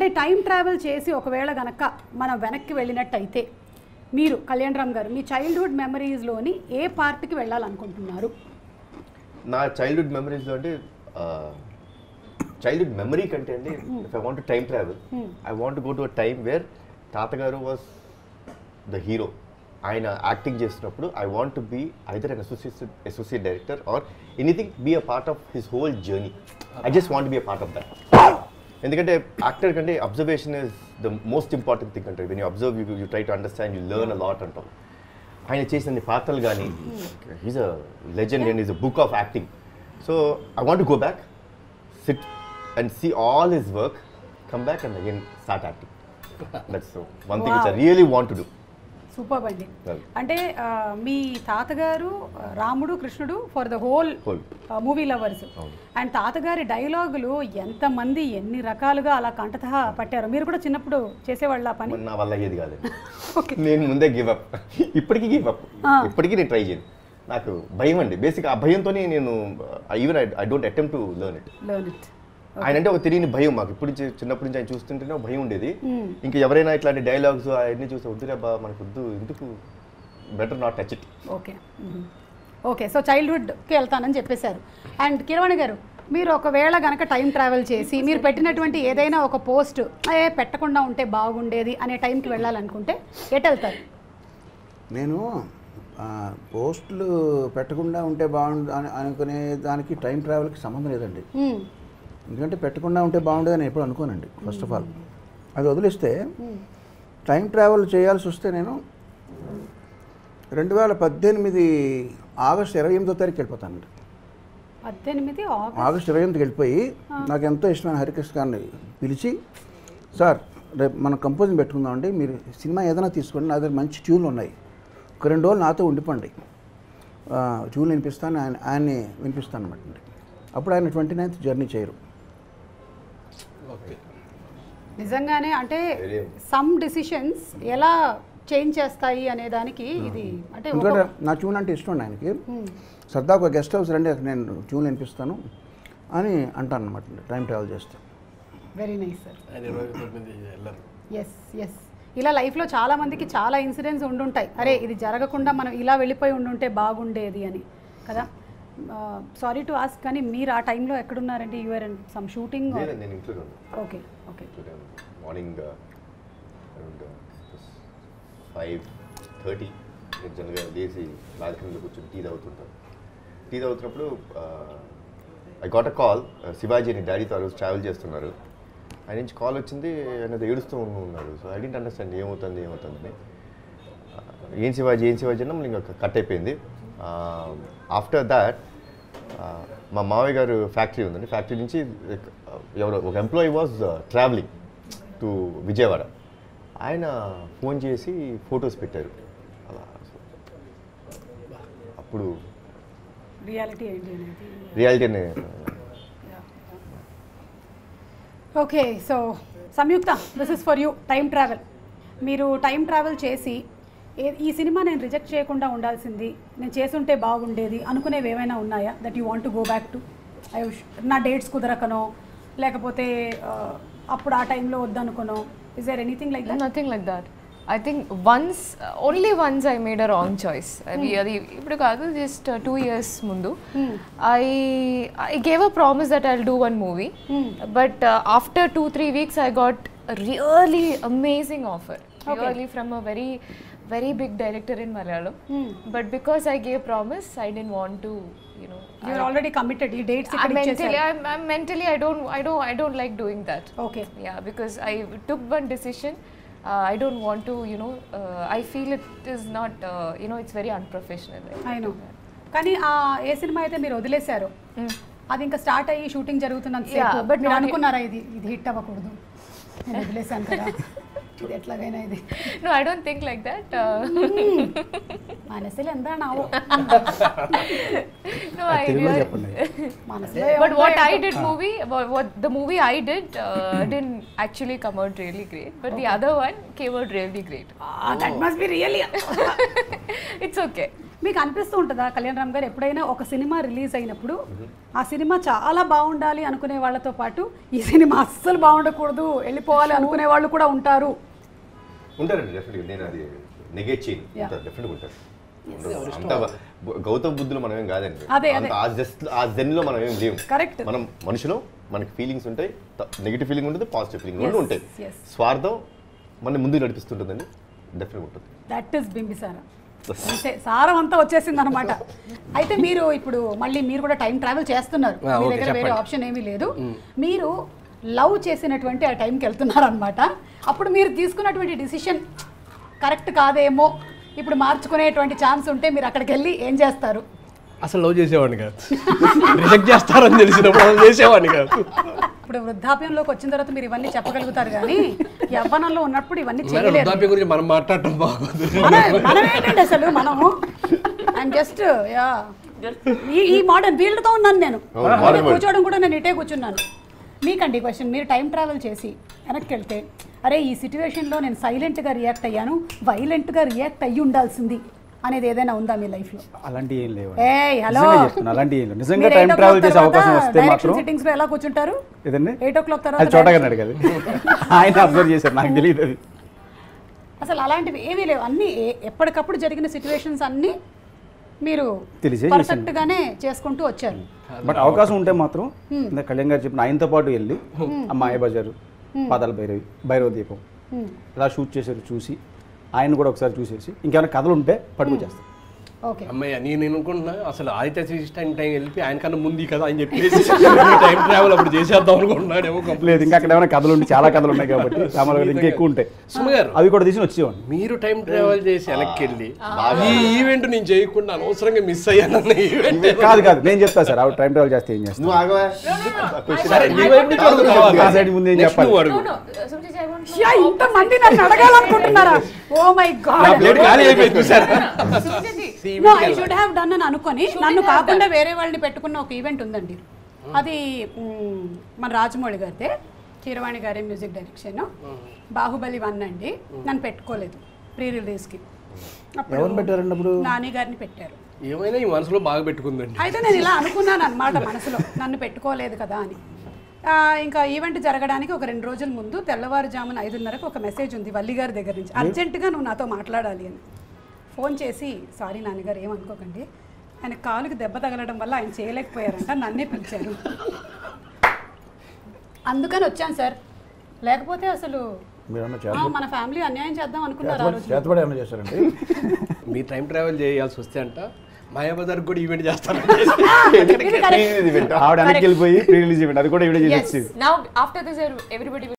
అంటే time travel చేసి ఒకవేళ గనక మనం వెనక్కి వెళ్ళినట్టయితే మీరు కళ్యాణ్ రామ్ గారు మీ చైల్డ్హుడ్ మెమరీస్లోని ఏ పార్ట్కి వెళ్ళాలనుకుంటున్నారు నా చైల్డ్హుడ్ మెమరీస్లో అంటే చైల్డ్హుడ్ మెమరీ కంటే అండి if I want time travel I want go to a time where తాతగారు వాస్ ద హీరో ఆయన యాక్టింగ్ చేస్తున్నప్పుడు I want be either an associate associate director or anything be a part of his whole journey I just want be a part of that ఎందుకంటే actor కంటే observation is the most important thing అంటే when you observe you you try to understand you learn a lot అంటాం ఆయన చేసిన పాత్రలు కానీ he's a legend and is a book of acting so I want go back sit and see all his work come back and again start acting that's one thing which I really want to do super అండి Well. అంటే ఆ, మీ తాతగారు ఆ, రాముడు కృష్ణుడు for the whole Whole. Movie lovers అవును. And తాతగారి డైలాగులు ఎంతమంది ఎన్ని రకాలుగా అలా కంటత పట్టారు మీరు కూడా చిన్నప్పుడు చేసేవాళ్ళ ఆ పని నా వల్ల అయ్యేది కాదండి ఓకే నేను ముందే గివ్ అప్ ఇప్పటికీ గివ్ అప్ ఇప్పటికీ నేను ట్రై చేయను నాకు భయం అండి బేసిక్ ఆ భయంతోనే నేను even I don't attempt to learn it learn it ఆయన అంటే ఒక తెలియని భయం మాకు ఇప్పుడు నుంచి- చిన్నప్పటి నుంచి ఆయన చూస్తుంటేనే ఒక భయం ఉండేది ఇంకా ఎవరైనా ఇట్లాంటి డైలాగ్స్ అవన్నీ చూస్తే వద్దురా బా మనకు వద్దు ఎందుకు better not touch it okay hmm. Okay so చైల్డ్హుడ్కి వెళ్తానని చెప్పేశారు అండ్ కిరవాణి గారు మీరు ఒకవేళ గనక టైం ట్రావెల్ చేసి మీరు పెట్టినటువంటి ఏదైనా ఒక పోస్ట్ ఏ పెట్టకుండా ఉంటే బాగుండేది అనే టైంకి వెళ్ళాలనుకుంటే ఎటు వెళ్తారు నేను ఆ, పోస్టులు పెట్టకుండా ఉంటే బాగుండు అని అనుకునే దానికి టైం ట్రావెల్కి సంబంధం లేదండి మ్మ్. ఎందుకంటే పెట్టకుండా ఉంటే బాగుండేది అని ఎప్పుడు అనుకోనండి ఫస్ట్ ఆఫ్ ఆల్ అది వదిలేస్తే టైం ట్రావెల్ చేయాల్సి వస్తే నేను రెండు వేల పద్దెనిమిది ఆగస్ట్ ఇరవై ఎనిమిదో తారీఖు వెళ్ళిపోతానండి పద్దెనిమిది ఆగస్ట్ ఆగస్ట్ ఇరవై ఎనిమిదికి వెళ్ళిపోయి నాకు ఎంతో ఇష్టమైన హరికృష్ణ గారిని పిలిచి సార్ రేపు మనం కంపోజింగ్ పెట్టుకుందామండి మీరు సినిమా ఏదైనా తీసుకోండి నా దగ్గర మంచి ట్యూన్లు ఉన్నాయి ఒక రెండు రోజులు నాతో ఉండిపోండి ఆ, ట్యూన్లు వినిపిస్తాను ఆయన ఆయన్ని వినిపిస్తాను అనమాట అండి అప్పుడు ఆయన ట్వంటీ నైన్త్ జర్నీ చేయరు ఓకే నిజంగానే అంటే Very- సమ్ డిసిషన్స్ ఎలా చేంజ్ చేస్తాయి అనే దానికి ఇది అంటే ఒక- ఎందుకంటే నా ట్యూన్ అంటే ఇష్టం అండి ఆయనకి సరదా ఒక గెస్ట్ హౌస్ రండి అక్కడ నేను ట్యూన్ వినిపిస్తాను అని అంటాను అనమాట టైం ట్రావెల్ చేస్తే వెరీ నైస్ సార్ ఆయన ఇరవై తొమ్మిది వెళ్ళరు ఎస్ ఎస్ ఇలా లైఫ్లో చాలా మందికి చాలా ఇన్సిడెంట్స్ ఉండుంటాయి అరే ఇది జరగకుండా మనం ఇలా వెళ్ళిపోయి ఉండుంటే బాగుండేది అని కదా సారీ టు ఆస్క్ కానీ మీరు ఆ టైంలో ఎక్కడున్నారంటే యూఆర్ అండ్ సమ్ షూటింగ్ లేదండి నేను ఇంట్లో ఉన్నాను okay okay morning around five thirty నేను జనరల్గా లేచి బాల్కనీలో కూర్చొని టీ తాగుతుంటాను టీ తాగుతున్నప్పుడు I got a call Shivaji అని డాడీతో ఆ రోజు ట్రావెల్ చేస్తున్నారు ఆయన నుంచి కాల్ వచ్చింది ఆయన ఏదో ఏడుస్తూ ఉన్నాడు సో ఐ డెంట్ అండర్స్టాండ్ ఏమవుతుంది ఏమవుతుందని ఏం శివాజీ ఏం శివాజీ అన్న మళ్ళీ ఇంకా కట్ అయిపోయింది ఆఫ్టర్ దాట్ మా మావయ్య గారు ఫ్యాక్టరీ ఉందండి ఫ్యాక్టరీ నుంచి ఎవరో ఒక employee was traveling to Vijayawada ఆయన ఫోన్ చేసి ఫొటోస్ పెట్టారు అలా అప్పుడు రియాలిటీ ఏంటి అనేది రియాలిటీ అనే okay so Samyuktha this is for you time travel మీరు టైం ట్రావెల్ చేసి ఏ- ఈ సినిమా నేను రిజెక్ట్ చేయకుండా ఉండాల్సింది నేను చేసుంటే బాగుండేది అనుకునేవి ఏమైనా ఉన్నాయా that you want to go back to I నా డేట్స్ కుదరకనో లేకపోతే ఆ, అప్పుడు ఆ టైంలో వద్దనుకోనో is there anything like that nothing like that I think once only once I made a wrong choice అది అది ఇప్పుడు కాదు జస్ట్ టూ ఇయర్స్ ముందు I I gave a promise that I do one movie but after two three weeks I got really amazing offer really from a very very big director in Malayalam but because I gave promise I didn't want to you know you're already committed ఈ dates ఇక్కడ mentally ఇచ్చేసారు I'm, I'm mentally I don't I don't I don't like doing that okay yeah because i took one decision uh, i don't want to you know uh, i feel it is not uh, you know it's very unprofessional right? అయినో కానీ ఆ ఏ cinema అయితే మీరు వదిలేశారో అది ఇంకా start అయ్యి shooting జరుగుతున్నంత Yeah, సేపు but బట్ మీరు not- అనుకున్నారా ఇది ఇది హిట్ అవ్వకూడదు నేను వదిలేశాను కదా ఇది ఎట్లాగైనా ఇది no i don't think like that uh, మనసులో ఎందానావో no i తెలుగులో really- చెప్పండి మనసులో but ఏముందో what i ఏంటో. did movie what, what the movie i did uh, didn't actually come out really great but the other one came out really great Ah, that must be really it's okay మీకు అనిపిస్తూ ఉంటుందా కళ్యాణ్ రామ్ గారు ఎప్పుడైనా ఒక cinema release అయినప్పుడు ఆ cinema చాలా బాగుండాలి అనుకునే వాళ్ళతో పాటు ఈ సినిమా అస్సలు బాగుండకూడదు వెళ్ళిపోవాలి అనుకునే వాళ్ళు కూడా ఉంటారు ఉంటారండి డెఫినెట్గా నేను అది నెగేట్ చేయను Yeah. ఉంటారు డెఫినెట్గా ఉంటారు ఉండరు. అంత బ- గౌతమ బుద్ధులు మనం ఏం కాదండి అదే, అంత అదే. ఆ జస్ట్ ఆ జెన్లో మనం ఏం లేవు Correct. మనం మనుషులు మనకి ఫీలింగ్స్ ఉంటాయి నెగిటివ్ ఫీలింగ్ ఉంటుంది పాజిటివ్ ఫీలింగ్ రెండు Yes, ఉంటాయి yes. స్వార్థం మన ముందు నడిపిస్తుంటుందండి డెఫినెట్గా ఉంటుంది దట్ ఈస్ బింబిసార అంతే సారం అంతా వచ్చేసింది అనమాట అయితే మీరు ఇప్పుడు మళ్ళీ మీరు కూడా టైం ట్రావెల్ చేస్తున్నారు ఆ, మీ ఓకే, దగ్గర వేరే చెప్పండి. ఆప్షన్ ఏమీ లేదు మీరు లవ్ చేసినటువంటి ఆ టైంకి వెళ్తున్నారు అనమాట అప్పుడు మీరు తీసుకున్నటువంటి డిసిషన్ కరెక్ట్ కాదేమో ఇప్పుడు మార్చుకునేటువంటి ఛాన్స్ ఉంటే మీరు అక్కడికి వెళ్ళి ఏం చేస్తారు అసలు లవ్ చేసేవాడిని కాదు రిజెక్ట్ చేస్తారని తెలిసినప్పుడు అసలు చేసేవాడిని కాదు ఇప్పుడు వృద్ధాప్యంలోకి వచ్చిన తర్వాత మీరు ఇవన్నీ చెప్పగలుగుతారు కానీ యవ్వనంలో ఉన్నప్పుడు ఇవన్నీ మరి చేయలేరు వృద్ధాప్యం గురించి మనం మాట్లాడటం బాగోదు మన మనం ఏంటండి అసలు మనము ఐఎమ్ జస్ట్ యా ఈ ఈ మోడర్న్ వీళ్ళతో ఉన్నాను నేను Oh, ఇదే modern world. కూర్చోవడం కూడా నేను ఇటే కూర్చున్నాను మీకండి క్వశ్చన్ మీరు టైం ట్రావెల్ చేసి వెనక్కి వెళ్తే అరే ఈ సిచ్యువేషన్లో నేను సైలెంట్గా రియాక్ట్ అయ్యాను వైలెంట్గా రియాక్ట్ అయ్యి ఉండాల్సింది అనేది ఏదైనా ఉందా మీ లైఫ్లో అలాంటి ఏం లేవు ఏయ్ హలో నిజంగా చెప్తున్నా అలాంటి ఏం లేవు నిజంగా టైం ట్రావెల్ చేసే అవకాశం వస్తే మాత్రం సిట్టింగ్స్ లో ఎలా కూర్చుంటారు ఏదండి ఎయిట్ ఓ క్లాక్ అది తర్వాత చోటగా అడిగదు ఆయన అబ్జర్వ్ చేశారు నాకు తెలియదు అది అసలు అలాంటివి ఏమీ లేవు అన్ని ఏ- ఎప్పటికప్పుడు జరిగిన సిచ్యువేషన్స్ అన్ని మీరు తెలిసే పర్ఫెక్ట్ గానే చేసుకుంటూ వచ్చారు బట్ అవకాశం ఉంటే మాత్రం ఇందాక కళ్యాణ్ గారు చెప్పిన ఆయనతో పాటు వెళ్ళి ఆ మాయ బజారు పాదాల భైరవి భైరవ దీపం Hmm. ఇలా షూట్ చేశారు చూసి ఆయన కూడా ఒకసారి చూసేసి ఇంకేమైనా కథలు ఉంటే పట్టుకొచ్చేస్తాం ఓకే అమ్మయ్య నేను అనుకుంటున్నా అసలు ఆదిత్య శ్రీష్ టైం టైం వెళ్ళి ఆయన కన్నా ముందు కదా అని చెప్పేసి టైం ట్రావెల్ అప్పుడు చేసేద్దాం అనుకుంటున్నాడేమో కంప్లీట్ లేదు ఇంకా అక్కడ ఏమైనా కథలు ఉంటే చాలా కథలు ఉన్నాయి కాబట్టి రామారావు గారు ఇంకా ఎక్కువ ఉంటాయి సుమ గారు అవి కూడా తీసి వచ్చేవాడిని మీరు టైం ట్రావెల్ చేసి వెనక్కి వెళ్ళి ఈ ఈవెంట్ నేను చేయకుండా అనవసరంగా మిస్ అయ్యానన్న ఈవెంట్ కాదు కాదు నేను చెప్తా సార్ ఆవిడ టైం ట్రావెల్ చేస్తే ఏం చేస్తాను నువ్వు ఆగవా సరే నీ వైపు నుంచి అడుగు కావాలి. ఆ side ముందు ఏం Next చెప్పాలి? నువ్వు అడుగు. యా ఇంత మంది నన్ను అడగాలనుకుంటున్నారా ఓ మై నా గాడ్ ప్లేట్ ఖాళీ అయిపోయింది చూసారా no I should have done అని అనుకొని నన్ను కాకుండా వేరే వాళ్ళని పెట్టుకున్న ఒక ఈవెంట్ ఉందండి అది మ్, మన రాజమౌళి గారిదే కీరవాణి గారి మ్యూజిక్ డైరెక్షన్ బాహుబలి వన్ అండి నన్ను పెట్టుకోలేదు ప్రీ రిలీజ్కి ఎవరు పెట్టారండి అప్పుడు నాని గారిని పెట్టారు ఏమైనా ఈ మనసులో బాగా పెట్టుకుందండి అయితే నేను ఇలా అనుకున్నాను అనమాట మనసులో నన్ను పెట్టుకోలేదు కదా అని ఆ, ఇంకా ఈవెంట్ జరగడానికి ఒక రెండు రోజుల ముందు తెల్లవారుజామున ఐదున్నరకు ఒక మెసేజ్ ఉంది వల్లి గారి దగ్గర నుంచి అర్జెంటుగా నువ్వు నాతో మాట్లాడాలి అని ఫోన్ చేసి సారీ నాన్నగారు ఏమనుకోకండి ఆయన కాలుకి దెబ్బ తగలడం వల్ల ఆయన చేయలేకపోయారంట నన్నే పిలిచారు అందుకని వచ్చాను సార్ లేకపోతే అసలు మీరు ఏమన్నా ఆ, చేతబడి మన ఫ్యామిలీ అన్యాయం చేద్దాం అనుకున్నారు ఆ రోజు చేతబడి ఏమన్నా చేశారండి మీ టైం ట్రావెల్ చేయాల్సి వస్తే అంట మాయాబజార్ కూడా ఈవెంట్ చేస్తాను ఇది correct. ఆవిడ వెనక్కి వెళ్ళిపోయి ప్రీ రిలీజ్ ఈవెంట్ అది కూడా ఈవిడ చేసి Yes. Now after this, everybody will